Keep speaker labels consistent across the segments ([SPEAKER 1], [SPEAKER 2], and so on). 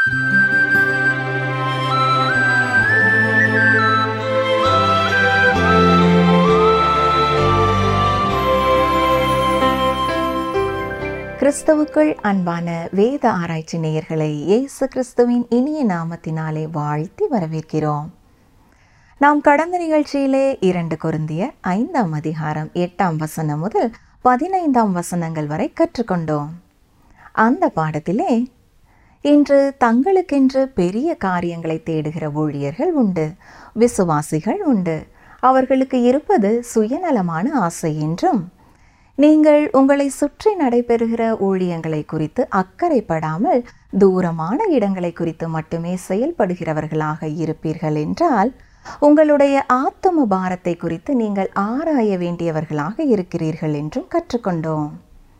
[SPEAKER 1] கிறிஸ்துவுக்குள் அன்பான வேத ஆராய்ச்சி நேயர்களை இயேசு கிறிஸ்துவின் இனிய நாமத்தினாலே வாழ்த்தி வரவேற்கிறோம் நாம் கடந்த நிகழ்ச்சியிலே இரண்டு கொருந்திய ஐந்தாம் அதிகாரம் எட்டாம் வசனம் முதல் பதினைந்தாம் வசனங்கள் வரை கற்றுக்கொண்டோம் அந்த பாடத்திலே இன்று தங்களுக்கென்று பெரிய காரியங்களை தேடுகிற ஊழியர்கள் உண்டு விசுவாசிகள் உண்டு அவர்களுக்கு இருப்பது சுயநலமான ஆசை என்றும் நீங்கள் உங்களை சுற்றி நடைபெறுகிற ஊழியங்களை குறித்து அக்கறைப்படாமல் தூரமான இடங்களை குறித்து மட்டுமே செயல்படுகிறவர்களாக இருப்பீர்கள் என்றால் உங்களுடைய ஆத்தும பாரத்தை குறித்து நீங்கள் ஆராய வேண்டியவர்களாக இருக்கிறீர்கள் என்றும் கற்றுக்கொண்டோம்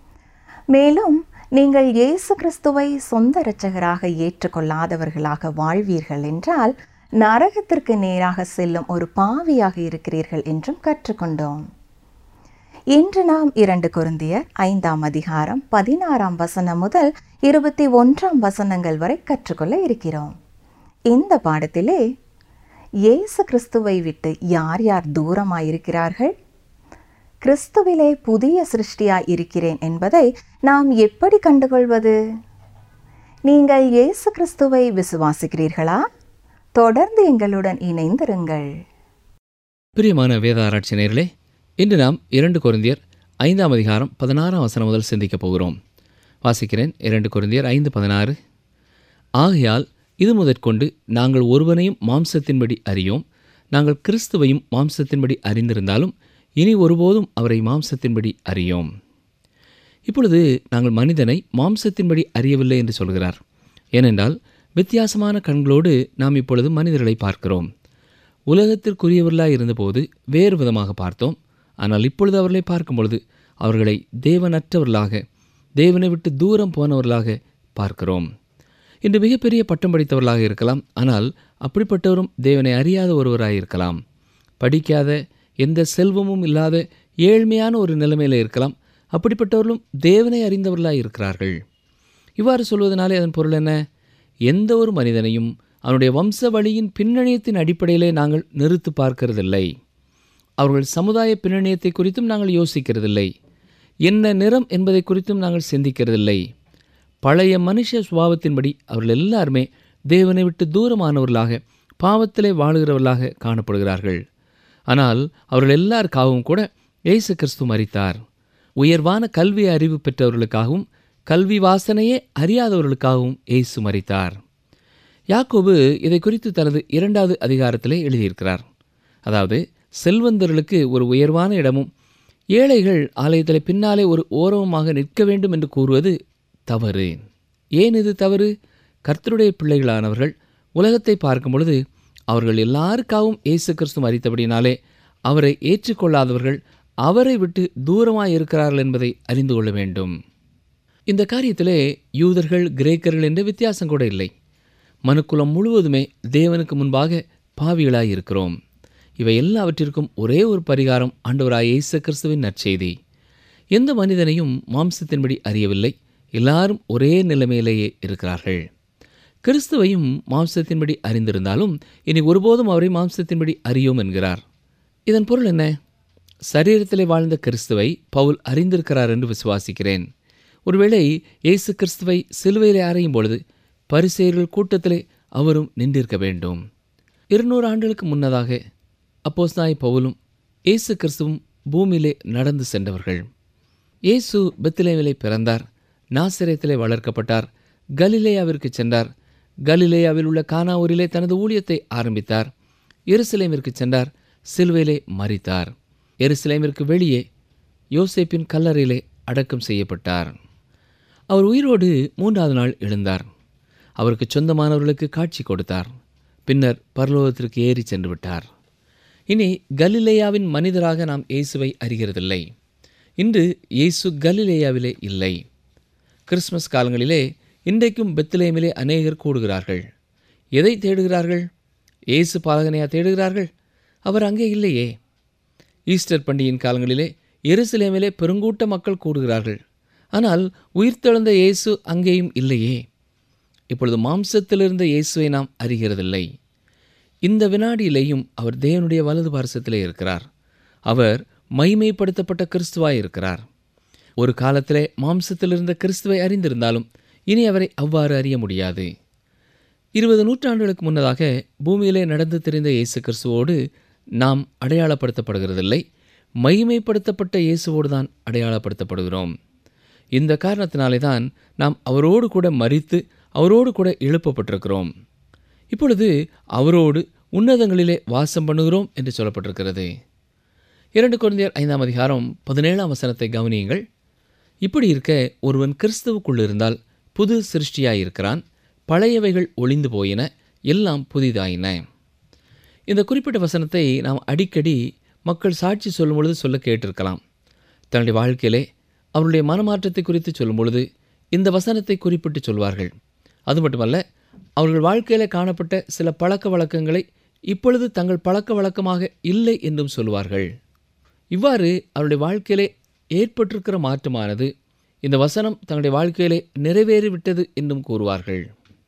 [SPEAKER 1] மேலும் நீங்கள் இயேசு கிறிஸ்துவை சொந்த இரட்சகராக ஏற்றுக்கொள்ளாதவர்களாக வாழ்வீர்கள் என்றால் நரகத்திற்கு நேராக செல்லும் ஒரு பாவியாக இருக்கிறீர்கள் என்றும் கற்றுக்கொண்டோம் இன்று நாம் இரண்டு குருந்தியர் ஐந்தாம் அதிகாரம் பதினாறாம் வசனம் முதல் இருபத்தி ஒன்றாம் வசனங்கள் வரை கற்றுக்கொள்ள இருக்கிறோம் இந்த பாடத்திலே இயேசு கிறிஸ்துவை விட்டு யார் யார் தூரமாயிருக்கிறார்கள் கிறிஸ்துவிலே புதிய சிருஷ்டியாய் இருக்கிறேன் என்பதை நாம் எப்படி கண்டுகொள்வது நீங்கள் இயேசு கிறிஸ்துவை விசுவாசிக்கிறீர்களா தொடர்ந்து எங்களுடன் இணைந்திருங்கள்
[SPEAKER 2] பிரியமான வேத ஆராய்ச்சி நேயர்களே இன்று நாம் இரண்டு கொரிந்தியர் ஐந்தாம் அதிகாரம் பதினாறாம் வசனம் முதல் சிந்திக்கப் போகிறோம் வாசிக்கிறேன் இரண்டு கொரிந்தியர் ஐந்து பதினாறு ஆகையால் இது முதற்கொண்டு நாங்கள் ஒருவனையும் மாம்சத்தின்படி அறியோம் நாங்கள் கிறிஸ்துவையும் மாம்சத்தின்படி அறிந்திருந்தாலும் இனி ஒருபோதும் அவரை மாம்சத்தின்படி அறியோம் இப்பொழுது நாங்கள் மனிதனை மாம்சத்தின்படி அறியவில்லை என்று சொல்கிறார் ஏனென்றால் வித்தியாசமான கண்களோடு நாம் இப்பொழுது மனிதர்களை பார்க்கிறோம் உலகத்திற்குரியவர்களாய் இருந்தபோது வேறு விதமாக பார்த்தோம் ஆனால் இப்பொழுது அவர்களை பார்க்கும் பொழுது அவர்களை தேவனற்றவர்களாக தேவனை விட்டு தூரம் போனவர்களாக பார்க்கிறோம் இன்று மிகப்பெரிய பட்டம் படித்தவர்களாக இருக்கலாம் ஆனால் அப்படிப்பட்டவரும் தேவனை அறியாத ஒருவராக இருக்கலாம் படிக்காத எந்த செல்வமும் இல்லாத ஏழ்மையான ஒரு நிலைமையில் இருக்கலாம் அப்படிப்பட்டவர்களும் தேவனை அறிந்தவர்களாக இருக்கிறார்கள் இவ்வாறு சொல்வதனாலே அதன் பொருள் என்ன எந்த ஒரு மனிதனையும் அவனுடைய வம்ச வழியின் பின்னணியத்தின் அடிப்படையிலே நாங்கள் நிறுத்து பார்க்கிறதில்லை அவர்கள் சமுதாய பின்னணியத்தை குறித்தும் நாங்கள் யோசிக்கிறதில்லை என்ன நிறம் என்பதை குறித்தும் நாங்கள் சிந்திக்கிறதில்லை பழைய மனுஷ சுபாவத்தின்படி அவர்கள் எல்லாருமே தேவனை விட்டு தூரமானவர்களாக பாவத்திலே வாழுகிறவர்களாக காணப்படுகிறார்கள் ஆனால் அவர்கள் எல்லாருக்காகவும் கூட இயேசு கிறிஸ்து மறித்தார் உயர்வான கல்வி அறிவு பெற்றவர்களுக்காகவும் கல்வி வாசனையே அறியாதவர்களுக்காகவும் இயேசு மறித்தார் யாக்கோபு இதை குறித்து தனது இரண்டாவது அதிகாரத்திலே எழுதியிருக்கிறார் அதாவது செல்வந்தர்களுக்கு ஒரு உயர்வான இடமும் ஏழைகள் ஆலயத்தில் பின்னாலே ஒரு ஓரமாக நிற்க வேண்டும் என்று கூறுவது தவறு ஏன் இது தவறு கர்த்தருடைய பிள்ளைகளானவர்கள் உலகத்தை பார்க்கும் பொழுது அவர்கள் எல்லாருக்காகவும் இயேசு கிறிஸ்து மறித்தபடினாலே அவரை ஏற்றுக்கொள்ளாதவர்கள் அவரை விட்டு தூரமாய் இருக்கிறார்கள் என்பதை அறிந்து கொள்ள வேண்டும் இந்த காரியத்திலே யூதர்கள் கிரேக்கர்கள் என்ற வித்தியாசம் கூட இல்லை மனுக்குலம் முழுவதுமே தேவனுக்கு முன்பாக பாவிகளாய் இருக்கிறோம் இவை எல்லாவற்றிற்கும் ஒரே ஒரு பரிகாரம் ஆண்டவராய் இயேசு கிறிஸ்துவின் நற்செய்தி எந்த மனிதனையும் மாம்சத்தின்படி அறியவில்லை எல்லாரும் ஒரே நிலைமையிலேயே இருக்கிறார்கள் கிறிஸ்துவையும் மாம்சத்தின்படி அறிந்திருந்தாலும் இனி ஒருபோதும் அவரை மாம்சத்தின்படி அறியோம் என்கிறார் இதன் பொருள் என்ன சரீரத்திலே வாழ்ந்த கிறிஸ்துவை பவுல் அறிந்திருக்கிறார் என்று விசுவாசிக்கிறேன் ஒருவேளை இயேசு கிறிஸ்துவை சிலுவையிலே அறையும் பொழுது பரிசெயர்கள் கூட்டத்திலே அவரும் நின்றிருக்க வேண்டும் இருநூறு ஆண்டுகளுக்கு முன்னதாக அப்போஸ்தாய் பவுலும் இயேசு கிறிஸ்துவும் பூமியிலே நடந்து சென்றவர்கள் இயேசு பெத்திலேவிலே பிறந்தார் நாசிரயத்திலே வளர்க்கப்பட்டார் கலிலேயாவிற்கு சென்றார் கலிலேயாவில் உள்ள கானாவூரிலே தனது ஊழியத்தை ஆரம்பித்தார் எருசலேமிற்கு சென்றார் சிலுவையிலே மறித்தார் எருசலேமிற்கு வெளியே யோசேப்பின் கல்லறையிலே அடக்கம் செய்யப்பட்டார் அவர் உயிரோடு மூன்றாவது நாள் எழுந்தார் அவருக்கு சொந்தமானவர்களுக்கு காட்சி கொடுத்தார் பின்னர் பரலோகத்திற்கு ஏறி சென்று விட்டார் இனி கலிலேயாவின் மனிதராக நாம் இயேசுவை அறிகிறதில்லை இன்று இயேசு கலிலேயாவிலே இல்லை கிறிஸ்மஸ் காலங்களிலே இன்றைக்கும் பெத்லேமிலே அநேகர் கூடுகிறார்கள் எதை தேடுகிறார்கள் இயேசு பாலகனையா தேடுகிறார்கள் அவர் அங்கே இல்லையே ஈஸ்டர் பண்டிகையின் காலங்களிலே எருசலேமிலே பெருங்கூட்ட மக்கள் கூடுகிறார்கள் ஆனால் உயிர்த்தெழுந்த இயேசு அங்கேயும் இல்லையே இப்பொழுது மாம்சத்திலிருந்த இயேசுவை நாம் அறிகிறதில்லை இந்த வினாடியிலேயும் அவர் தேவனுடைய வலது பாரசத்திலே இருக்கிறார் அவர் மைமைப்படுத்தப்பட்ட கிறிஸ்துவாய் இருக்கிறார் ஒரு காலத்திலே மாம்சத்தில் இருந்த கிறிஸ்துவை அறிந்திருந்தாலும் இனி அவரை அவ்வாறு அறிய முடியாது இருபது நூற்றாண்டுகளுக்கு முன்னதாக பூமியிலே நடந்து தெரிந்த இயேசு கிறிஸ்துவோடு நாம் அடையாளப்படுத்தப்படுகிறதில்லை மகிமைப்படுத்தப்பட்ட இயேசுவோடு தான் அடையாளப்படுத்தப்படுகிறோம் இந்த காரணத்தினாலே தான் நாம் அவரோடு கூட மறித்து அவரோடு கூட எழுப்பப்பட்டிருக்கிறோம் இப்பொழுது அவரோடு உன்னதங்களிலே வாசம் பண்ணுகிறோம் என்று சொல்லப்பட்டிருக்கிறது இரண்டு குழந்தையர் ஐந்தாம் அதிகாரம் பதினேழாம் வசனத்தை கவனியுங்கள் இப்படி இருக்க ஒருவன் கிறிஸ்துவுக்குள் இருந்தால் புது சிருஷ்டியாயிருக்கிறான் பழையவைகள் ஒளிந்து போயின எல்லாம் புதிதாயின இந்த குறிப்பிட்ட வசனத்தை நாம் அடிக்கடி மக்கள் சாட்சி சொல்லும் பொழுது சொல்ல கேட்டிருக்கலாம் தன்னுடைய வாழ்க்கையிலே அவருடைய மனமாற்றத்தை குறித்து சொல்லும் பொழுது இந்த வசனத்தை குறிப்பிட்டு சொல்வார்கள் அது மட்டுமல்ல அவர்கள் வாழ்க்கையில் காணப்பட்ட சில பழக்க வழக்கங்களை இப்பொழுது தங்கள் பழக்க வழக்கமாக இல்லை என்றும் சொல்வார்கள் இவ்வாறு அவருடைய வாழ்க்கையிலே ஏற்பட்டிருக்கிற மாற்றமானது இந்த வசனம் தங்களுடைய வாழ்க்கையிலே நிறைவேறிவிட்டது என்றும் கூறுவார்கள்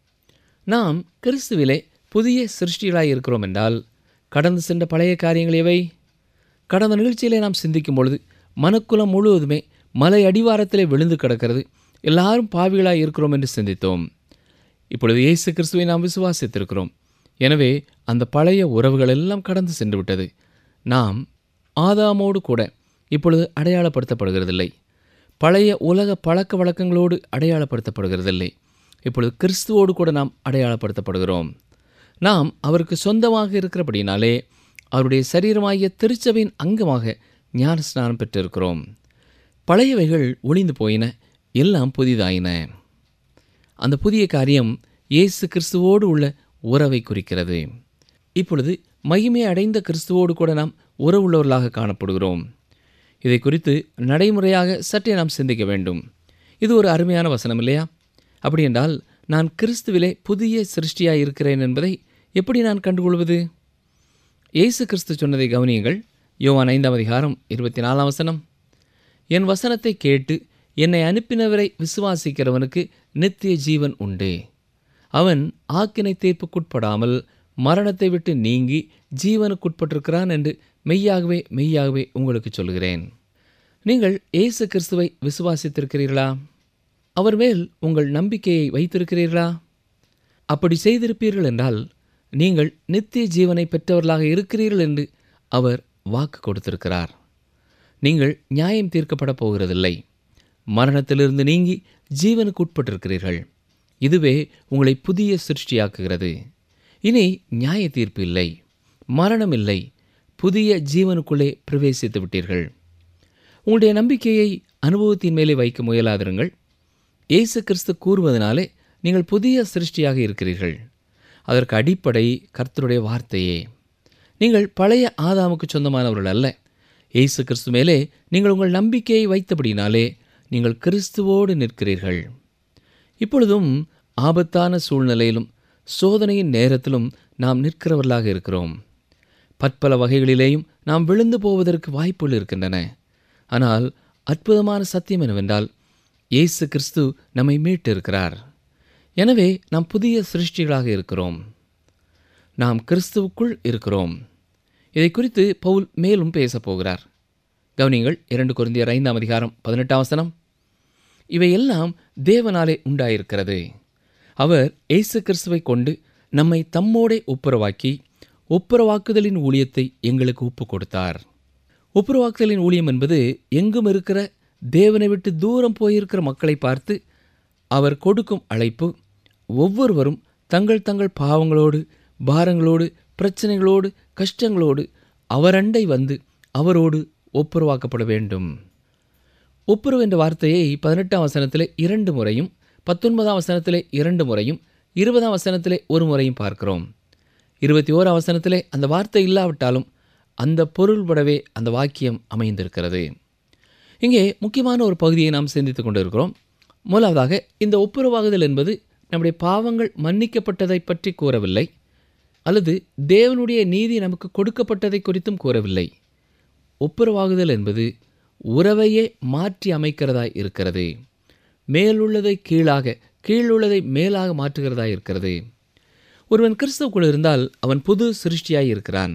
[SPEAKER 2] நாம் கிறிஸ்துவிலே புதிய சிருஷ்டிகளாய் இருக்கிறோம் என்றால் கடந்து சென்ற பழைய காரியங்கள் எவை கடந்த நிகழ்ச்சியிலே நாம் சிந்திக்கும் பொழுது மனக்குலம் முழுவதுமே மலை அடிவாரத்திலே விழுந்து கிடக்கிறது எல்லாரும் பாவிகளாய் இருக்கிறோம் என்று சிந்தித்தோம் இப்பொழுது இயேசு கிறிஸ்துவை நாம் விசுவாசித்திருக்கிறோம் எனவே அந்த பழைய உறவுகள் எல்லாம் கடந்து சென்று விட்டது நாம் ஆதாமோடு கூட இப்பொழுது அடையாளப்படுத்தப்படுகிறதில்லை பழைய உலக பழக்க வழக்கங்களோடு அடையாளப்படுத்தப்படுகிறதில்லை இப்பொழுது கிறிஸ்துவோடு கூட நாம் அடையாளப்படுத்தப்படுகிறோம் நாம் அவருக்கு சொந்தமாக இருக்கிறபடினாலே அவருடைய சரீரமாகிய திருச்சபையின் அங்கமாக ஞான ஸ்நானம் பெற்றிருக்கிறோம் பழையவைகள் ஒளிந்து போயின எல்லாம் புதிதாயின அந்த புதிய காரியம் இயேசு கிறிஸ்துவோடு உள்ள உறவை குறிக்கிறது இப்பொழுது மகிமை அடைந்த கிறிஸ்துவோடு கூட நாம் உறவுள்ளவர்களாக காணப்படுகிறோம் இதை குறித்து நடைமுறையாக சற்றே நாம் சிந்திக்க வேண்டும் இது ஒரு அருமையான வசனம் இல்லையா அப்படி என்றால் நான் கிறிஸ்துவிலே புதிய சிருஷ்டியாய் இருக்கிறேன் என்பதை எப்படி நான் கண்டுகொள்வது இயேசு கிறிஸ்து சொன்னதை கவனியுங்கள் யோவான் ஐந்தாம் அதிகாரம் இருபத்தி நாலாம் வசனம் என் வசனத்தை கேட்டு என்னை அனுப்பினவரை விசுவாசிக்கிறவனுக்கு நித்திய ஜீவன் உண்டு அவன் ஆக்கினை தீர்ப்புக்குட்படாமல் மரணத்தை விட்டு நீங்கி ஜீவனுக்குட்பட்டிருக்கிறான் என்று மெய்யாகவே மெய்யாகவே உங்களுக்கு சொல்கிறேன் நீங்கள் இயேசு கிறிஸ்துவை விசுவாசித்திருக்கிறீர்களா அவர் மேல் உங்கள் நம்பிக்கையை வைத்திருக்கிறீர்களா அப்படி செய்திருப்பீர்கள் என்றால் நீங்கள் நித்திய ஜீவனை பெற்றவர்களாக இருக்கிறீர்கள் என்று அவர் வாக்கு கொடுத்திருக்கிறார் நீங்கள் நியாயம் தீர்க்கப்பட போகிறதில்லை மரணத்திலிருந்து நீங்கி ஜீவனுக்கு உட்பட்டிருக்கிறீர்கள் இதுவே உங்களை புதிய சிருஷ்டியாக்குகிறது இனி நியாய தீர்ப்பு இல்லை மரணம் இல்லை புதிய ஜீவனுக்குள்ளே பிரவேசித்து விட்டீர்கள் உங்களுடைய நம்பிக்கையை அனுபவத்தின் மேலே வைக்க முயலாதிருங்கள் இயேசு கிறிஸ்து கூறுவதனாலே நீங்கள் புதிய சிருஷ்டியாக இருக்கிறீர்கள் அதற்கு அடிப்படை கர்த்தருடைய வார்த்தையே நீங்கள் பழைய ஆதாமுக்கு சொந்தமானவர்கள் அல்ல இயேசு கிறிஸ்து மேலே நீங்கள் உங்கள் நம்பிக்கையை வைத்தபடினாலே நீங்கள் கிறிஸ்துவோடு நிற்கிறீர்கள் இப்பொழுதும் ஆபத்தான சூழ்நிலையிலும் சோதனையின் நேரத்திலும் நாம் நிற்கிறவர்களாக இருக்கிறோம் பற்பல வகைகளிலேயும் நாம் விழுந்து போவதற்கு வாய்ப்புகள் இருக்கின்றன ஆனால் அற்புதமான சத்தியம் என்னவென்றால் இயேசு கிறிஸ்து நம்மை மீட்டிருக்கிறார் எனவே நாம் புதிய சிருஷ்டிகளாக இருக்கிறோம் நாம் கிறிஸ்துவுக்குள் இருக்கிறோம் இதை குறித்து பவுல் மேலும் பேசப் போகிறார் கவனிங்கள் இரண்டு குருந்தியர் ஐந்தாம் அதிகாரம் பதினெட்டாம் வசனம் இவையெல்லாம் தேவனாலே உண்டாயிருக்கிறது அவர் இயேசு கிறிஸ்துவை கொண்டு நம்மை தம்மோடே ஒப்புரவாக்கி ஒப்புரவாக்குதலின் ஊழியத்தை எங்களுக்கு ஒப்பு கொடுத்தார் ஒப்புரவாக்குதலின் ஊழியம் என்பது எங்கும் இருக்கிற தேவனை விட்டு தூரம் போயிருக்கிற மக்களை பார்த்து அவர் கொடுக்கும் அழைப்பு ஒவ்வொருவரும் தங்கள் தங்கள் பாவங்களோடு பாரங்களோடு பிரச்சனைகளோடு கஷ்டங்களோடு அவரண்டை வந்து அவரோடு ஒப்புரவாக்கப்பட வேண்டும் ஒப்புரவு என்ற வார்த்தையை பதினெட்டாம் வசனத்திலே இரண்டு முறையும் பத்தொன்பதாம் வசனத்திலே இரண்டு முறையும் இருபதாம் வசனத்திலே ஒரு முறையும் பார்க்கிறோம் இருபத்தி ஓராம் வசனத்திலே அந்த வார்த்தை இல்லாவிட்டாலும் அந்த பொருள்படவே அந்த வாக்கியம் அமைந்திருக்கிறது இங்கே முக்கியமான ஒரு பகுதியை நாம் சிந்தித்துக் கொண்டிருக்கிறோம் முதலாவதாக இந்த ஒப்புரவாகுதல் என்பது நம்முடைய பாவங்கள் மன்னிக்கப்பட்டதை பற்றி கூறவில்லை அல்லது தேவனுடைய நீதி நமக்கு கொடுக்கப்பட்டதை குறித்தும் கூறவில்லை ஒப்புரவாகுதல் என்பது உறவையே மாற்றி அமைக்கிறதாய் இருக்கிறது மேலுள்ளதை கீழாக கீழுள்ளதை மேலாக மாற்றுகிறதா இருக்கிறது ஒருவன் கிறிஸ்துவுக்குள் இருந்தால் அவன் புது சிருஷ்டியாய் இருக்கிறான்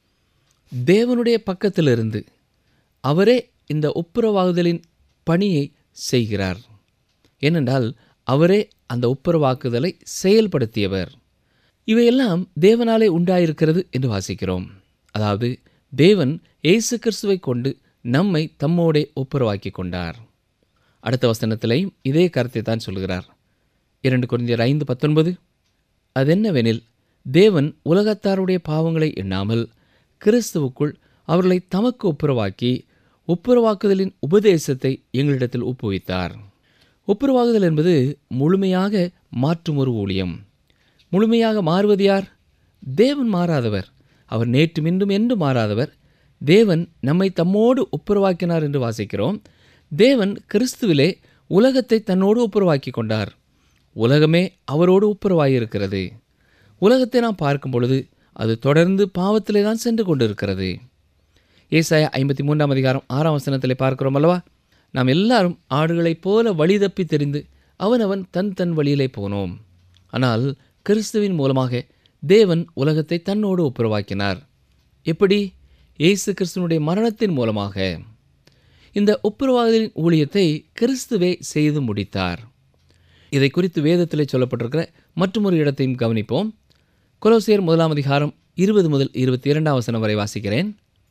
[SPEAKER 2] தேவனுடைய பக்கத்திலிருந்து அவரே இந்த ஒப்புரவாகுதலின் பணியை செய்கிறார் ஏனென்றால் அவரே அந்த ஒப்புரவாக்குதலை செயல்படுத்தியவர் இவையெல்லாம் தேவனாலே உண்டாயிருக்கிறது என்று வாசிக்கிறோம் அதாவது தேவன் இயேசு கிறிஸ்துவை கொண்டு நம்மை தம்மோடே ஒப்புரவாக்கி கொண்டார் அடுத்த வசனத்திலையும் இதே கருத்தை தான் சொல்கிறார் இரண்டு குறைந்தர் ஐந்து பத்தொன்பது அதென்னவெனில் தேவன் உலகத்தாருடைய பாவங்களை எண்ணாமல் கிறிஸ்துவுக்குள் அவர்களை தமக்கு ஒப்புரவாக்கி ஒப்புரவாக்குதலின் உபதேசத்தை எங்களிடத்தில் ஒப்புவித்தார் ஒப்புரவாகுதல் என்பது முழுமையாக மாற்றும் ஒரு ஊழியம் முழுமையாக மாறுவது யார் தேவன் மாறாதவர் அவர் நேற்று மின்றும் என்று மாறாதவர் தேவன் நம்மை தம்மோடு ஒப்புரவாக்கினார் என்று வாசிக்கிறோம் தேவன் கிறிஸ்துவிலே உலகத்தை தன்னோடு ஒப்புரவாக்கி கொண்டார் உலகமே அவரோடு ஒப்புரவாயிருக்கிறது உலகத்தை நாம் பார்க்கும் பொழுது அது தொடர்ந்து பாவத்திலே தான் சென்று கொண்டிருக்கிறது ஏசாயா ஐம்பத்தி மூன்றாம் அதிகாரம் ஆறாம் வசனத்திலே பார்க்கிறோம் அல்லவா நாம் எல்லாரும் ஆடுகளைப் போல வழி தப்பி தெரிந்து அவனவன் தன் தன் வழியிலே போனோம் ஆனால் கிறிஸ்துவின் மூலமாக தேவன் உலகத்தை தன்னோடு ஒப்புரவாக்கினார் எப்படி இயேசு கிறிஸ்துவனுடைய மரணத்தின் மூலமாக இந்த ஒப்புரவாதலின் ஊழியத்தை கிறிஸ்துவே செய்து முடித்தார் இதை குறித்து வேதத்திலே சொல்லப்பட்டிருக்கிற மற்றொரு இடத்தையும் கவனிப்போம் கொலோசியர் முதலாம் அதிகாரம் இருபது முதல் இருபத்தி இரண்டாம் வசனம் வரை வாசிக்கிறேன்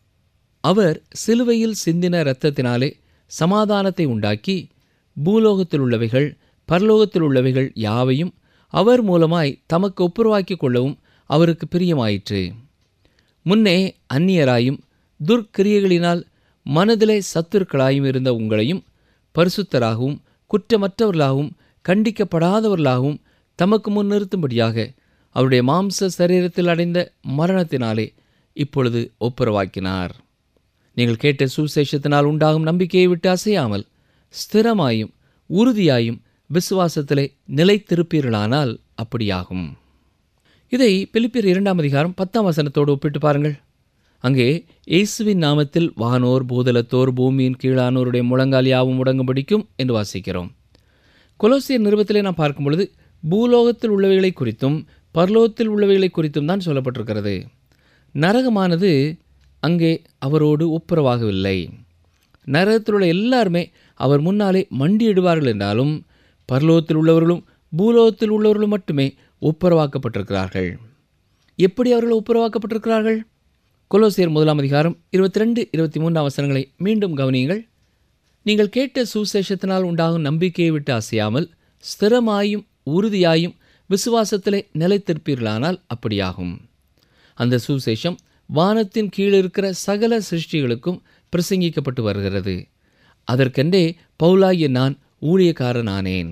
[SPEAKER 2] அவர் சிலுவையில் சிந்தின இரத்தத்தினாலே சமாதானத்தை உண்டாக்கி பூலோகத்தில் உள்ளவைகள் பரலோகத்தில் உள்ளவைகள் யாவையும் அவர் மூலமாய் தமக்கு ஒப்புரவாக்கிக் கொள்ளவும் அவருக்கு பிரியமாயிற்று முன்னே அந்நியராயும் துர்க்கிரியைகளினால் மனதிலே சத்துருக்களாயும் இருந்த உங்களையும் பரிசுத்தராகவும் குற்றமற்றவர்களாகவும் கண்டிக்கப்படாதவர்களாகவும் தமக்கு முன் நிறுத்தும்படியாக அவருடைய மாம்ச சரீரத்தில் அடைந்த மரணத்தினாலே இப்பொழுது ஒப்புரவாக்கினார் நீங்கள் கேட்ட சுசேஷத்தினால் உண்டாகும் நம்பிக்கையை விட்டு அசையாமல் ஸ்திரமாயும் உறுதியாயும் விசுவாசத்திலே நிலைத்திருப்பீர்களானால் அப்படியாகும் இதை பிலிப்பியர் இரண்டாம் அதிகாரம் பத்தாம் வசனத்தோடு ஒப்பிட்டு பாருங்கள் அங்கே இயேசுவின் நாமத்தில் வானோர் பூதலத்தோர் பூமியின் கீழானோருடைய முழங்கால் யாவும் முடங்கும்படிக்கும் என்று வாசிக்கிறோம் கொலோசியர் நிருபத்திலே நாம் பார்க்கும் பொழுது பூலோகத்தில் உள்ளவைகளை குறித்தும் பரலோகத்தில் உள்ளவைகளை குறித்தும் தான் சொல்லப்பட்டிருக்கிறது நரகமானது அங்கே அவரோடு ஒப்புரவாகவில்லை நரகத்தில் உள்ள எல்லாருமே அவர் முன்னாலே மண்டியிடுவார்கள் என்றாலும் பரலோகத்தில் உள்ளவர்களும் பூலோகத்தில் உள்ளவர்களும் மட்டுமே ஒப்புரவாக்கப்பட்டிருக்கிறார்கள் எப்படி அவர்கள் ஒப்புரவாக்கப்பட்டிருக்கிறார்கள் கொலோசியர் முதலாம் அதிகாரம் இருபத்தி ரெண்டு இருபத்தி மூன்றாம் வசனங்களை மீண்டும் கவனியுங்கள் நீங்கள் கேட்ட சுசேஷத்தினால் உண்டாகும் நம்பிக்கையை விட்டு அசையாமல் ஸ்திரமாயும் உறுதியாயும் விசுவாசத்திலே நிலைத்திருப்பீர்களானால் அப்படியாகும் அந்த சுசேஷம் வானத்தின் கீழ் இருக்கிற சகல சிருஷ்டிகளுக்கும் பிரசங்கிக்கப்பட்டு வருகிறது அதற்கென்றே பவுலாகிய நான் ஊழியக்காரனானேன்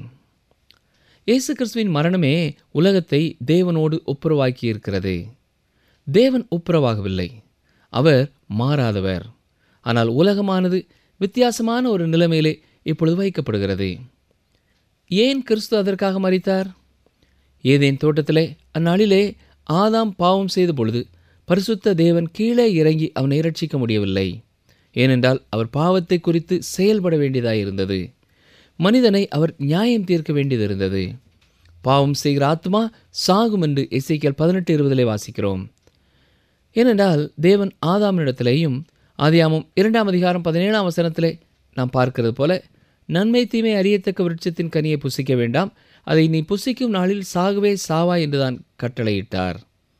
[SPEAKER 2] இயேசு கிறிஸ்துவின் மரணமே உலகத்தை தேவனோடு ஒப்புரவாக்கி இருக்கிறது தேவன் ஒப்புரவாகவில்லை அவர் மாறாதவர் ஆனால் உலகமானது வித்தியாசமான ஒரு நிலைமையிலே இப்பொழுது வைக்கப்படுகிறது ஏன் கிறிஸ்து அதற்காக மறித்தார் ஏதேன் தோட்டத்திலே அந்நாளிலே ஆதாம் பாவம் செய்த பொழுது பரிசுத்த தேவன் கீழே இறங்கி அவனை இரட்சிக்க முடியவில்லை ஏனென்றால் அவர் பாவத்தை குறித்து செயல்பட வேண்டியதாயிருந்தது மனிதனை அவர் நியாயம் தீர்க்க வேண்டியதிருந்தது பாவம் செய்கிற ஆத்மா சாகும் என்று இசைக்கியல் பதினெட்டு இருபதிலே வாசிக்கிறோம் ஏனென்றால் தேவன் ஆதாமினிடத்திலேயும் ஆதியாமம் இரண்டாம் அதிகாரம் பதினேழாம் வசனத்திலே நாம் பார்க்கிறது போல நன்மை தீமை அறியத்தக்க விருட்சத்தின் கனியை புசிக்க வேண்டாம் அதை நீ புசிக்கும் நாளில் சாகவே சாவா என்றுதான் கட்டளையிட்டார்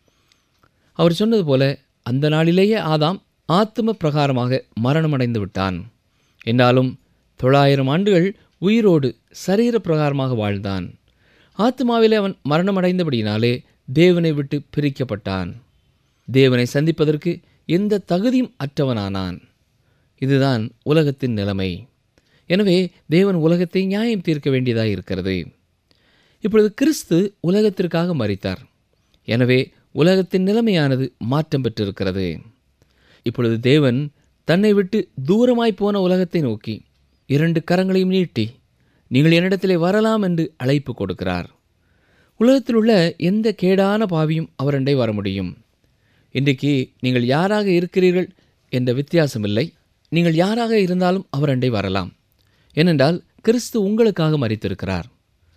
[SPEAKER 2] அவர் சொன்னது போல அந்த நாளிலேயே ஆதாம் ஆத்தும பிரகாரமாக மரணமடைந்து விட்டான் என்றாலும் தொள்ளாயிரம் ஆண்டுகள் உயிரோடு சரீர பிரகாரமாக வாழ்ந்தான் ஆத்மாவிலே அவன் மரணமடைந்தபடியினாலே தேவனை விட்டு பிரிக்கப்பட்டான் தேவனை சந்திப்பதற்கு எந்த தகுதியும் அற்றவனானான் இதுதான் உலகத்தின் நிலைமை எனவே தேவன் உலகத்தை நியாயம் தீர்க்க வேண்டியதாக இருக்கிறது இப்பொழுது கிறிஸ்து உலகத்திற்காக மறித்தார் எனவே உலகத்தின் நிலைமையானது மாற்றம் பெற்றிருக்கிறது இப்பொழுது தேவன் தன்னை விட்டு தூரமாய் போன உலகத்தை நோக்கி இரண்டு கரங்களையும் நீட்டி நீங்கள் என்னிடத்திலே வரலாம் என்று அழைப்பு கொடுக்கிறார் உலகத்தில் உள்ள எந்த கேடான பாவியும் அவரண்டை வர முடியும் இன்றைக்கு நீங்கள் யாராக இருக்கிறீர்கள் என்ற வித்தியாசமில்லை நீங்கள் யாராக இருந்தாலும் அவரண்டை வரலாம் ஏனென்றால் கிறிஸ்து உங்களுக்காக மறித்திருக்கிறார்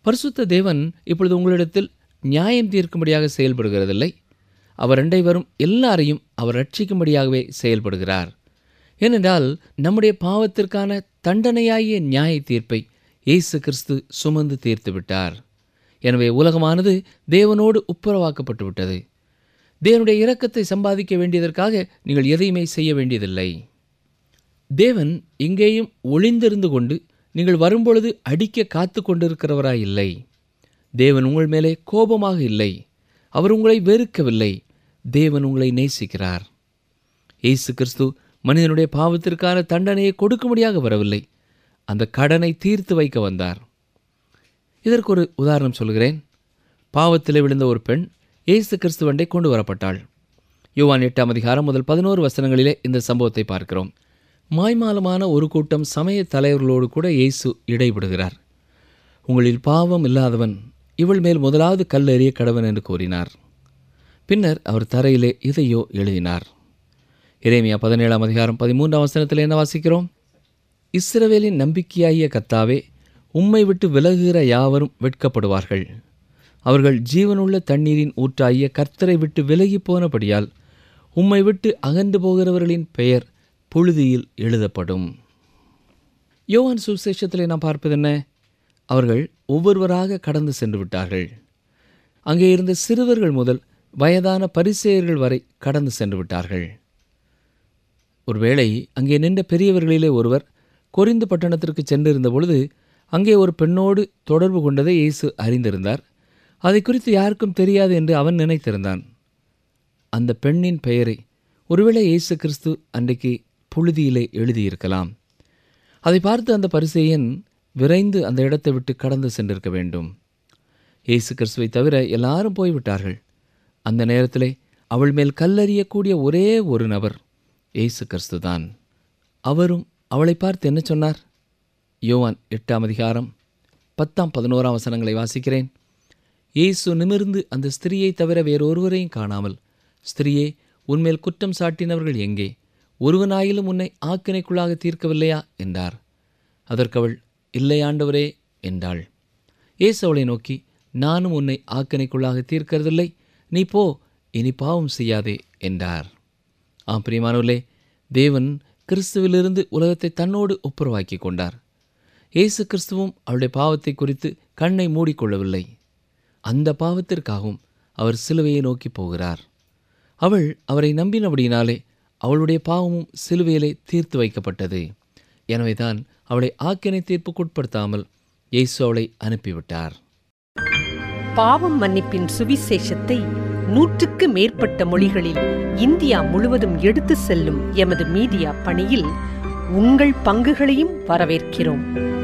[SPEAKER 2] பரிசுத்த தேவன் இப்பொழுது உங்களிடத்தில் நியாயம் தீர்க்கும்படியாக செயல்படுகிறதில்லை அவர் அண்டை வரும் எல்லாரையும் அவர் ரட்சிக்கும்படியாகவே செயல்படுகிறார் ஏனென்றால் நம்முடைய பாவத்திற்கான தண்டனையாகிய நியாய தீர்ப்பை இயேசு கிறிஸ்து சுமந்து தீர்த்து விட்டார் எனவே உலகமானது தேவனோடு ஒப்புரவாக்கப்பட்டு விட்டது தேவனுடைய இரக்கத்தை சம்பாதிக்க வேண்டியதற்காக நீங்கள் எதையுமே செய்ய வேண்டியதில்லை தேவன் இங்கேயும் ஒளிந்திருந்து கொண்டு நீங்கள் வரும்பொழுது அடிக்க காத்து கொண்டிருக்கிறவராய் இல்லை தேவன் உங்கள் மேலே கோபமாக இல்லை அவர் உங்களை வெறுக்கவில்லை தேவன் உங்களை நேசிக்கிறார் இயேசு கிறிஸ்து மனிதனுடைய பாவத்திற்கான தண்டனையை கொடுக்கும்படியாக வரவில்லை அந்த கடனை தீர்த்து வைக்க வந்தார் இதற்கு ஒரு உதாரணம் சொல்கிறேன் பாவத்திலே விழுந்த ஒரு பெண் இயேசு கிறிஸ்துவண்டை கொண்டு வரப்பட்டாள் யோவான் எட்டாம் அதிகாரம் முதல் பதினோரு வசனங்களிலே இந்த சம்பவத்தை பார்க்கிறோம் மாய்மாலமான ஒரு கூட்டம் சமய தலைவர்களோடு கூட இயேசு இடைபடுகிறார் உங்களில் பாவம் இல்லாதவன் இவள் மேல் முதலாவது கல் எறிய கடவன் என்று கூறினார் பின்னர் அவர் தரையிலே இதையோ எழுதினார் இறைமையா பதினேழாம் அதிகாரம் பதிமூன்றாம் வசனத்தில் என்ன வாசிக்கிறோம் இஸ்ரவேலின் நம்பிக்கையாகிய கத்தாவே உம்மை விட்டு விலகுகிற யாவரும் வெட்கப்படுவார்கள் அவர்கள் ஜீவனுள்ள தண்ணீரின் ஊற்றாகிய கர்த்தரை விட்டு விலகி போனபடியால் உம்மை விட்டு அகன்று போகிறவர்களின் பெயர் புழுதியில் எழுதப்படும் யோவான் சுசேஷத்தில் நாம் பார்ப்பது என்ன அவர்கள் ஒவ்வொருவராக கடந்து சென்று விட்டார்கள் அங்கே இருந்த சிறுவர்கள் முதல் வயதான பரிசேயர்கள் வரை கடந்து சென்று விட்டார்கள் ஒருவேளை அங்கே நின்ற பெரியவர்களிலே ஒருவர் கொரிந்து பட்டணத்திற்கு சென்றிருந்த பொழுது அங்கே ஒரு பெண்ணோடு தொடர்பு கொண்டதை இயேசு அறிந்திருந்தார் அதை குறித்து யாருக்கும் தெரியாது என்று அவன் நினைத்திருந்தான் அந்த பெண்ணின் பெயரை ஒருவேளை இயேசு கிறிஸ்து அன்றைக்கு புழுதியிலே எழுதியிருக்கலாம் அதை பார்த்து அந்த பரிசேயன் விரைந்து அந்த இடத்தை விட்டு கடந்து சென்றிருக்க வேண்டும் இயேசு கிறிஸ்துவை தவிர எல்லாரும் போய்விட்டார்கள் அந்த நேரத்திலே அவள் மேல் கல்லறியக்கூடிய ஒரே ஒரு நபர் இயேசு கிறிஸ்து தான் அவரும் அவளை பார்த்து என்ன சொன்னார் யோவான் எட்டாம் அதிகாரம் பத்தாம் பதினோராம் வசனங்களை வாசிக்கிறேன் இயேசு நிமிர்ந்து அந்த ஸ்திரியை தவிர வேறொருவரையும் காணாமல் ஸ்திரியே உன்மேல் குற்றம் சாட்டினவர்கள் எங்கே ஒருவனாயிலும் உன்னை ஆக்கினைக்குள்ளாக தீர்க்கவில்லையா என்றார் அதற்கு அவள் இல்லை ஆண்டவரே என்றாள் இயேசு அவளை நோக்கி நானும் உன்னை ஆக்கினைக்குள்ளாக தீர்க்கறதில்லை நீ போ இனி பாவம் செய்யாதே என்றார் ஆம் பிரியமானவர்களே தேவன் கிறிஸ்துவிலிருந்து உலகத்தை தன்னோடு ஒப்புரவாக்கி கொண்டார் இயேசு கிறிஸ்துவும் அவளுடைய பாவத்தை குறித்து கண்ணை மூடிக்கொள்ளவில்லை அந்த பாவத்திற்காகவும் அவர் சிலுவையை நோக்கி போகிறார் அவள் அவரை நம்பினபடியினாலே அவளுடைய பாவமும் சிலுவையிலே தீர்த்து வைக்கப்பட்டது எனவேதான் அவளை ஆக்கினை தீர்ப்புக்குட்படுத்தாமல் இயேசு அவளை அனுப்பிவிட்டார்
[SPEAKER 3] பாவம் மன்னிப்பின் சுவிசேஷத்தை நூற்றுக்கு மேற்பட்ட மொழிகளில் இந்தியா முழுவதும் எடுத்து செல்லும் எமது மீடியா பணியில் உங்கள் பங்குகளையும் வரவேற்கிறோம்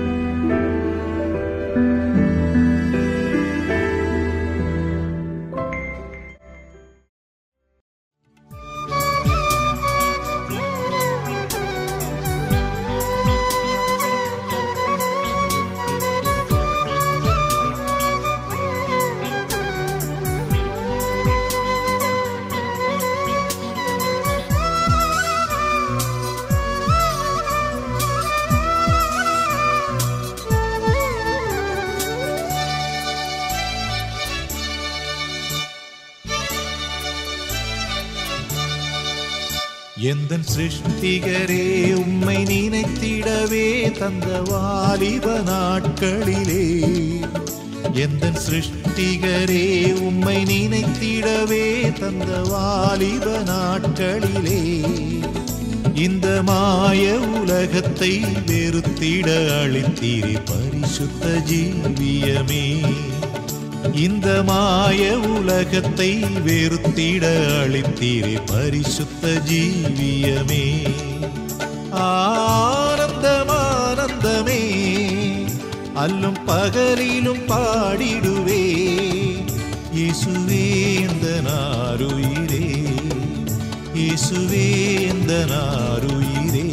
[SPEAKER 4] எந்தன் சிருஷ்டிகரே உம்மை நினைத்திடவே தந்த வாலிப நாட்களிலே எந்தன் சிருஷ்டிகரே உம்மை நினைத்திடவே தந்த வாலிப நாட்களிலே இந்த மாய உலகத்தை வெறுத்திட அழித்தீரி பரிசுத்த ஜீவியமே இந்த மாய உலகத்தை வெறுத்திட அழித்தீரே பரிசுத்த ஜீவியமே ஆனந்தம் ஆனந்தமே அல்லும் பகலிலும் பாடிடுவே இயேசுவே இந்த நாருயிரே இயேசுவே இந்த நாருயிரே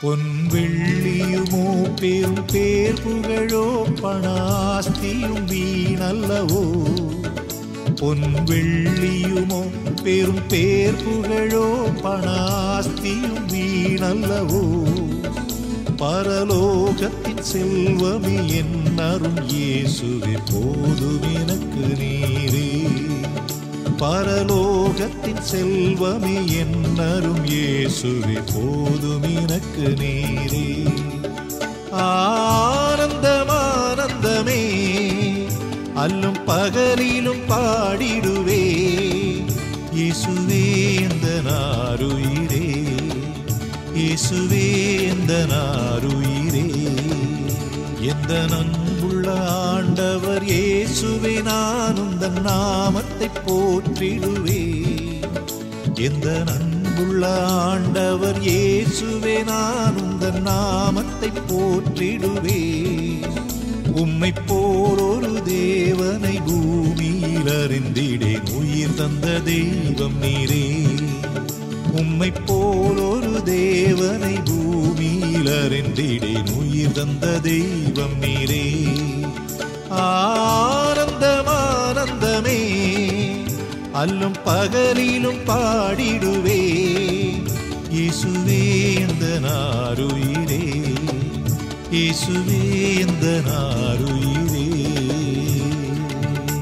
[SPEAKER 4] பொன் வெள்ளியுமோ பெரும் பேர் புகழோ பணாஸ்தியும் வீணல்லவோ பொன் வெள்ளியுமோ பெரும் பேர் புகழோ பணாஸ்தியும் வீணல்லவோ பரலோகத்தின் செல்வமே என் அருள் இயேசுவே போதும் எனக்கு நீரே பரலோகத்தின் செல்வமே என் அருள் இயேசுவே போதும் எனக்கு நீரே ஆனந்தம் ஆனந்தமே அல்லும் பகலிலும் பாடிடுவே இயேசுவே இந்த நாருயிரே இயேசுவே இந்த நாருயிரே எந்த நன்புள்ள ஆண்டவர் இயேசுவே நான் உந்தன் நாமத்தை போற்றிடுவே எந்த நன்புள்ள ஆண்டவர் இயேசுவே நான் உந்தன் நாமத்தை போற்றிடுவே உம்மை போர் ஒரு தேவனை பூமியில் அறிந்திடேன் உயிர் தந்த தெய்வம் நீரே உம்மை போல் ஒரு தேவனை பூமியில் அறிந்திடேன் உயிர் தந்த தெய்வம் நீரே ஆனந்தம் ஆனந்தமே அல்லும் பகலிலும் பாடிடுவே இயேசுவே இந்த நாருயிரே இயேசுவே இந்த நாருயிரே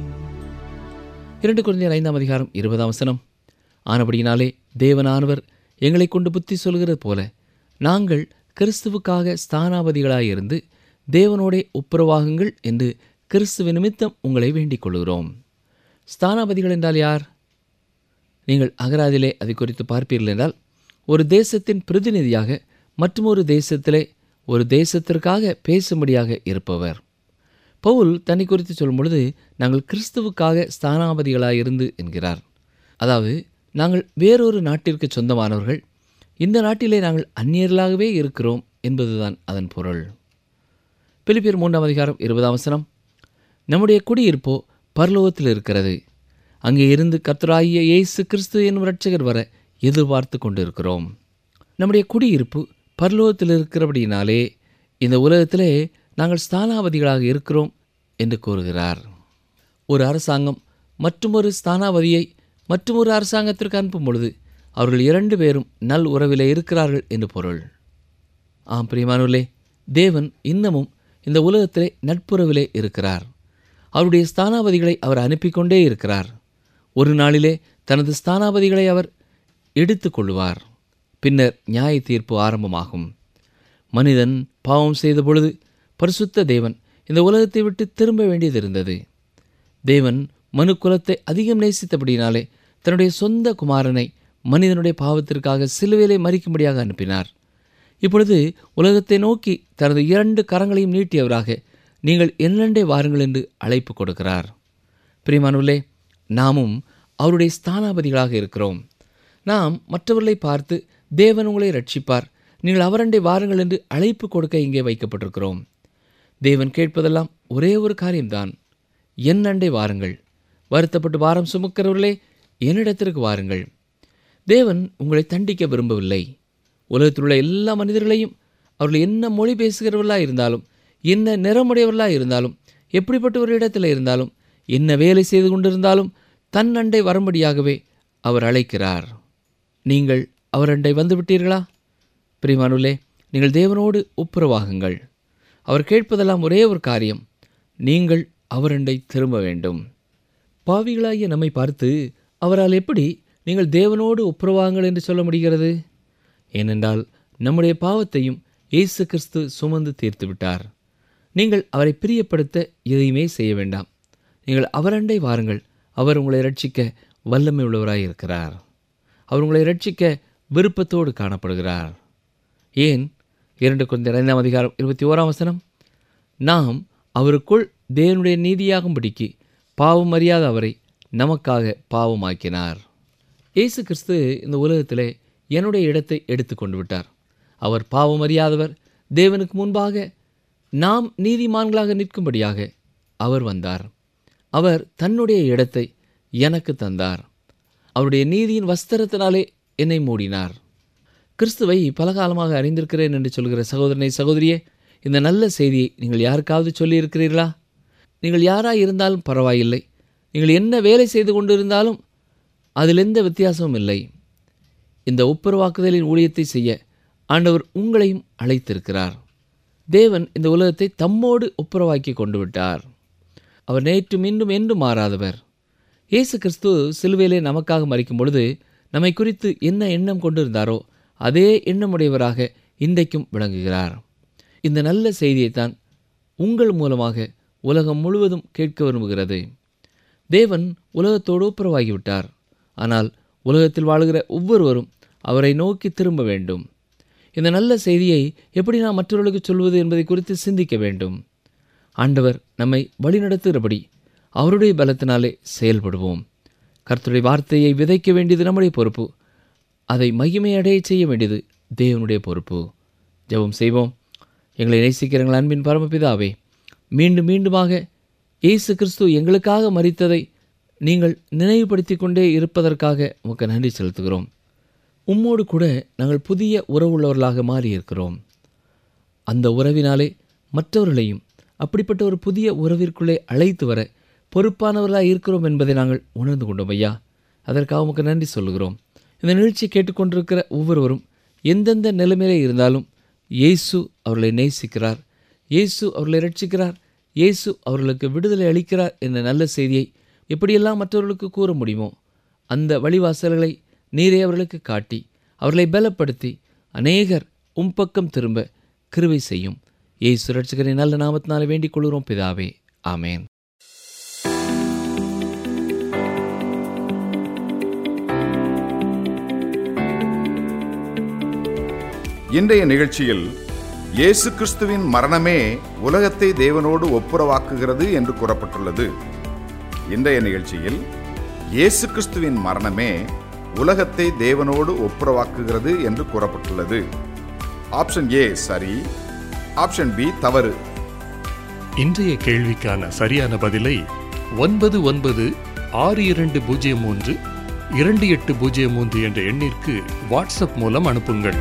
[SPEAKER 2] இரண்டு குழந்தையர் ஐந்தாம் அதிகாரம் இருபதாம் வசனம் ஆனபடியினாலே தேவனானவர் எங்களை கொண்டு புத்தி சொல்கிறது போல நாங்கள் கிறிஸ்துவுக்காக ஸ்தானாபதிகளாயிருந்து தேவனோடே ஒப்புரவாகுங்கள் என்று கிறிஸ்துவ நிமித்தம் உங்களை வேண்டிக் கொள்கிறோம் ஸ்தானாபதிகள் என்றால் யார் நீங்கள் அகராதிலே அதை குறித்து பார்ப்பீர்கள் என்றால் ஒரு தேசத்தின் பிரதிநிதியாக மற்றொரு தேசத்திலே ஒரு தேசத்திற்காக பேசும்படியாக இருப்பவர் பவுல் தன்னை குறித்து சொல்லும் பொழுது நாங்கள் கிறிஸ்துவுக்காக ஸ்தானாபதிகளாயிருந்து என்கிறார் அதாவது நாங்கள் வேறொரு நாட்டிற்கு சொந்தமானவர்கள் இந்த நாட்டிலே நாங்கள் அந்நியர்களாகவே இருக்கிறோம் என்பதுதான் அதன் பொருள் பிலிப்பியர் மூன்றாம் அதிகாரம் இருபதாம் வசனம் நம்முடைய குடியிருப்போ பரலோகத்தில் இருக்கிறது அங்கே இருந்து கர்த்தராகிய இயேசு கிறிஸ்து என்னும் இரட்சகர் வர எதிர்பார்த்து கொண்டிருக்கிறோம் நம்முடைய குடியிருப்பு பரலோகத்தில் இருக்கிறபடியினாலே இந்த உலகத்திலே நாங்கள் ஸ்தானாபதிகளாக இருக்கிறோம் என்று கூறுகிறார் ஒரு அரசாங்கம் மற்றுமொரு ஸ்தானாபதியை மற்றுமொரு அரசாங்கத்திற்கு அனுப்பும் பொழுது அவர்கள் இரண்டு பேரும் நல் உறவிலே இருக்கிறார்கள் என்று பொருள் ஆம் பிரியமானவர்களே தேவன் இன்னமும் இந்த உலகத்திலே நட்புறவிலே இருக்கிறார் அவருடைய ஸ்தானாபதிகளை அவர் அனுப்பி கொண்டே இருக்கிறார் ஒரு நாளிலே தனது ஸ்தானாபதிகளை அவர் எடுத்துக் கொள்வார் பின்னர் நியாய தீர்ப்பு ஆரம்பமாகும் மனிதன் பாவம் செய்த பொழுது பரிசுத்த தேவன் இந்த உலகத்தை விட்டு திரும்ப வேண்டியது இருந்தது தேவன் மனு குலத்தை அதிகம் நேசித்தபடினாலே தன்னுடைய சொந்த குமாரனை மனிதனுடைய பாவத்திற்காக சிலுவையிலே மறிக்கும்படியாக அனுப்பினார் இப்பொழுது உலகத்தை நோக்கி தனது இரண்டு கரங்களையும் நீட்டியவராக நீங்கள் என்னண்டே வாருங்கள் என்று அழைப்பு கொடுக்கிறார் பிரியமானவர்களே நாமும் அவருடைய ஸ்தானாபதிகளாக இருக்கிறோம் நாம் மற்றவர்களை பார்த்து தேவன் உங்களை ரட்சிப்பார் நீங்கள் அவரண்டை வாருங்கள் என்று அழைப்பு கொடுக்க இங்கே வைக்கப்பட்டிருக்கிறோம் தேவன் கேட்பதெல்லாம் ஒரே ஒரு காரியம்தான் என் அண்டை வாருங்கள் வருத்தப்பட்டு வாரம் சுமக்கிறவர்களே என்னிடத்திற்கு வாருங்கள் தேவன் உங்களை தண்டிக்க விரும்பவில்லை உலகத்தில் உள்ள எல்லா மனிதர்களையும் அவர்கள் என்ன மொழி பேசுகிறவர்களாக இருந்தாலும் என்ன நிறமுடையவர்களாக இருந்தாலும் எப்படிப்பட்ட ஒரு இடத்துல இருந்தாலும் என்ன வேலை செய்து கொண்டிருந்தாலும் தன் அண்டை வரும்படியாகவே அவர் அழைக்கிறார் நீங்கள் அவர் அண்டை வந்துவிட்டீர்களா பிரிமானுலே நீங்கள் தேவனோடு ஒப்புரவாகுங்கள் அவர் கேட்பதெல்லாம் ஒரே ஒரு காரியம் நீங்கள் அவரண்டை திரும்ப வேண்டும் பாவிகளாகிய நம்மை பார்த்து அவரால் எப்படி நீங்கள் தேவனோடு ஒப்புரவாங்கள் என்று சொல்ல முடிகிறது ஏனென்றால் நம்முடைய பாவத்தையும் இயேசு கிறிஸ்து சுமந்து தீர்த்து விட்டார் நீங்கள் அவரை பிரியப்படுத்த எதையுமே செய்ய வேண்டாம் நீங்கள் அவரண்டை வாருங்கள் அவர் உங்களை ரட்சிக்க வல்லமை உள்ளவராய் இருக்கிறார் அவர் உங்களை ரட்சிக்க விருப்பத்தோடு காணப்படுகிறார் ஏன் இரண்டு குழந்தை ஐந்தாம் அதிகாரம் இருபத்தி ஓராம் வசனம் நாம் அவருக்குள் தேவனுடைய நீதியாகும்படிக்கு பாவம் அறியாத அவரை நமக்காக பாவமாக்கினார் இயேசு கிறிஸ்து இந்த உலகத்திலே என்னுடைய இடத்தை எடுத்துக்கொண்டு விட்டார் அவர் பாவம் அறியாதவர் தேவனுக்கு முன்பாக நாம் நீதிமான்களாக நிற்கும்படியாக அவர் வந்தார் அவர் தன்னுடைய இடத்தை எனக்கு தந்தார் அவருடைய நீதியின் வஸ்திரத்தினாலே என்னை மூடினார் கிறிஸ்துவை பல காலமாக அறிந்திருக்கிறேன் என்று சொல்கிற சகோதரனை சகோதரியே இந்த நல்ல செய்தியை நீங்கள் யாருக்காவது சொல்லியிருக்கிறீர்களா நீங்கள் யாராக இருந்தாலும் பரவாயில்லை நீங்கள் என்ன வேலை செய்து கொண்டிருந்தாலும் அதில் எந்த வித்தியாசமும் இல்லை இந்த ஒப்புரவாக்குதலின் ஊழியத்தை செய்ய ஆண்டவர் உங்களையும் அழைத்திருக்கிறார் தேவன் இந்த உலகத்தை தம்மோடு ஒப்புரவாக்கி கொண்டு விட்டார் அவர் நேற்று மீண்டும் என்றும் மாறாதவர் இயேசு கிறிஸ்து சிலுவையிலே நமக்காக மறிக்கும் பொழுது நம்மை குறித்து என்ன எண்ணம் கொண்டிருந்தாரோ அதே எண்ணமுடையவராக இன்றைக்கும் விளங்குகிறார் இந்த நல்ல செய்தியைத்தான் உங்கள் மூலமாக உலகம் முழுவதும் கேட்க விரும்புகிறது தேவன் உலகத்தோடு ஒப்புரவாகிவிட்டார் ஆனால் உலகத்தில் வாழுகிற ஒவ்வொருவரும் அவரை நோக்கி திரும்ப வேண்டும் இந்த நல்ல செய்தியை எப்படி நாம் மற்றவர்களுக்கு சொல்வது என்பதை குறித்து சிந்திக்க வேண்டும் ஆண்டவர் நம்மை வழிநடத்துகிறபடி அவருடைய பலத்தினாலே செயல்படுவோம் கர்த்தருடைய வார்த்தையை விதைக்க வேண்டியது நம்முடைய பொறுப்பு அதை மகிமை அடைய செய்ய வேண்டியது தேவனுடைய பொறுப்பு ஜெபம் செய்வோம் எங்களை நேசிக்கிறங்கள் அன்பின் பரமபிதாவே மீண்டும் மீண்டுமாக இயேசு கிறிஸ்து எங்களுக்காக மரித்ததை நீங்கள் நினைவுபடுத்தி கொண்டே இருப்பதற்காக உமக்கு நன்றி செலுத்துகிறோம் உம்மோடு கூட நாங்கள் புதிய உறவுள்ளவர்களாக மாறியிருக்கிறோம் அந்த உறவினாலே மற்றவர்களையும் அப்படிப்பட்ட ஒரு புதிய உறவிற்குள்ளே அழைத்து வர பொறுப்பானவர்களாக இருக்கிறோம் என்பதை நாங்கள் உணர்ந்து கொண்டோம் ஐயா அதற்காக உமக்கு நன்றி சொல்லுகிறோம் இந்த நிகழ்ச்சியை கேட்டுக்கொண்டிருக்கிற ஒவ்வொருவரும் எந்தெந்த நிலைமையிலே இருந்தாலும் இயேசு அவர்களை நேசிக்கிறார் இயேசு அவர்களை ரட்சிக்கிறார் இயேசு அவர்களுக்கு விடுதலை அளிக்கிறார் என்ற நல்ல செய்தியை எப்படியெல்லாம் மற்றவர்களுக்கு கூற முடியுமோ அந்த வழிவாசல்களை நீரே அவர்களுக்கு காட்டி அவர்களை பலப்படுத்தி அநேகர் உம் பக்கம் திரும்ப கிருபை செய்யும் இயேசு ரட்சகரின் நல்ல நாமத்தினாலே வேண்டிக் கொள்கிறோம் பிதாவே ஆமேன்
[SPEAKER 5] இன்றைய நிகழ்ச்சியில் இயேசு கிறிஸ்துவின் மரணமே உலகத்தை தேவனோடு ஒப்புரவாக்குகிறது என்று கூறப்பட்டுள்ளது இன்றைய நிகழ்ச்சியில் இயேசு கிறிஸ்துவின் மரணமே உலகத்தை தேவனோடு ஒப்புரவாக்குகிறது என்று கூறப்பட்டுள்ளது ஆப்ஷன் ஏ சரி ஆப்ஷன் பி தவறு
[SPEAKER 6] இன்றைய கேள்விக்கான சரியான பதிலை ஒன்பது ஒன்பது ஆறு இரண்டு பூஜ்ஜியம் மூன்று இரண்டு எட்டு பூஜ்ஜியம் மூன்று என்ற எண்ணிற்கு வாட்ஸ்அப் மூலம் அனுப்புங்கள்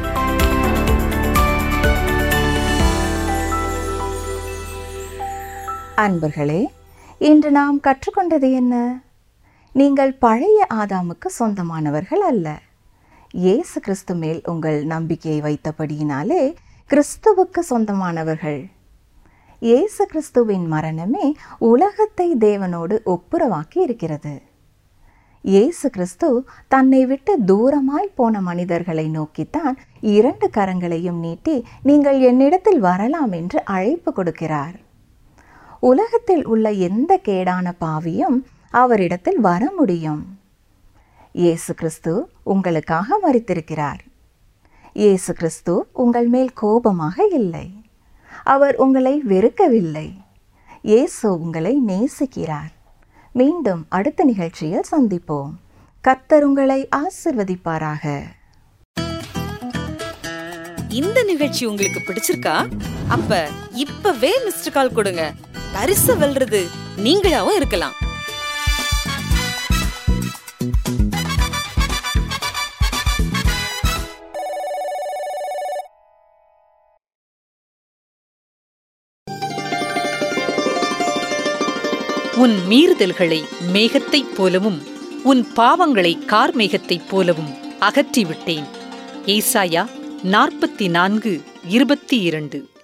[SPEAKER 1] அன்பர்களே இன்று நாம் கற்றுக்கொண்டது என்ன நீங்கள் பழைய ஆதாமுக்கு சொந்தமானவர்கள் அல்ல இயேசு கிறிஸ்து மேல் உங்கள் நம்பிக்கையை வைத்தபடியினாலே கிறிஸ்துவுக்கு சொந்தமானவர்கள் இயேசு கிறிஸ்துவின் மரணமே உலகத்தை தேவனோடு ஒப்புரவாக்கி இருக்கிறது இயேசு கிறிஸ்து தன்னை விட்டு தூரமாய் போன மனிதர்களை நோக்கித்தான் இரண்டு கரங்களையும் நீட்டி நீங்கள் என்னிடத்தில் வரலாம் என்று அழைப்பு கொடுக்கிறார் உலகத்தில் உள்ள எந்த கேடான பாவியும் அவரிடத்தில் வர முடியும் இயேசு கிறிஸ்து உங்களுக்காக மறித்திருக்கிறார் இயேசு கிறிஸ்து உங்கள் மேல் கோபமாக இல்லை அவர் உங்களை வெறுக்கவில்லை இயேசு உங்களை நேசிக்கிறார் மீண்டும் அடுத்த நிகழ்ச்சியில் சந்திப்போம் கர்த்தர் உங்களை ஆசிர்வதிப்பாராக
[SPEAKER 7] இந்த நிகழ்ச்சி உங்களுக்கு பிடிச்சிருக்கா அப்ப இப்பவே மிஸ்டர் கால் கொடுங்க பரிசு வெல்றது நீங்களாவும் இருக்கலாம்
[SPEAKER 3] உன் மீறுதல்களை மேகத்தைப் போலவும் உன் பாவங்களை கார்மேகத்தைப் போலவும் அகற்றிவிட்டேன் ஏசாயா நாற்பத்தி நான்கு இருபத்தி இரண்டு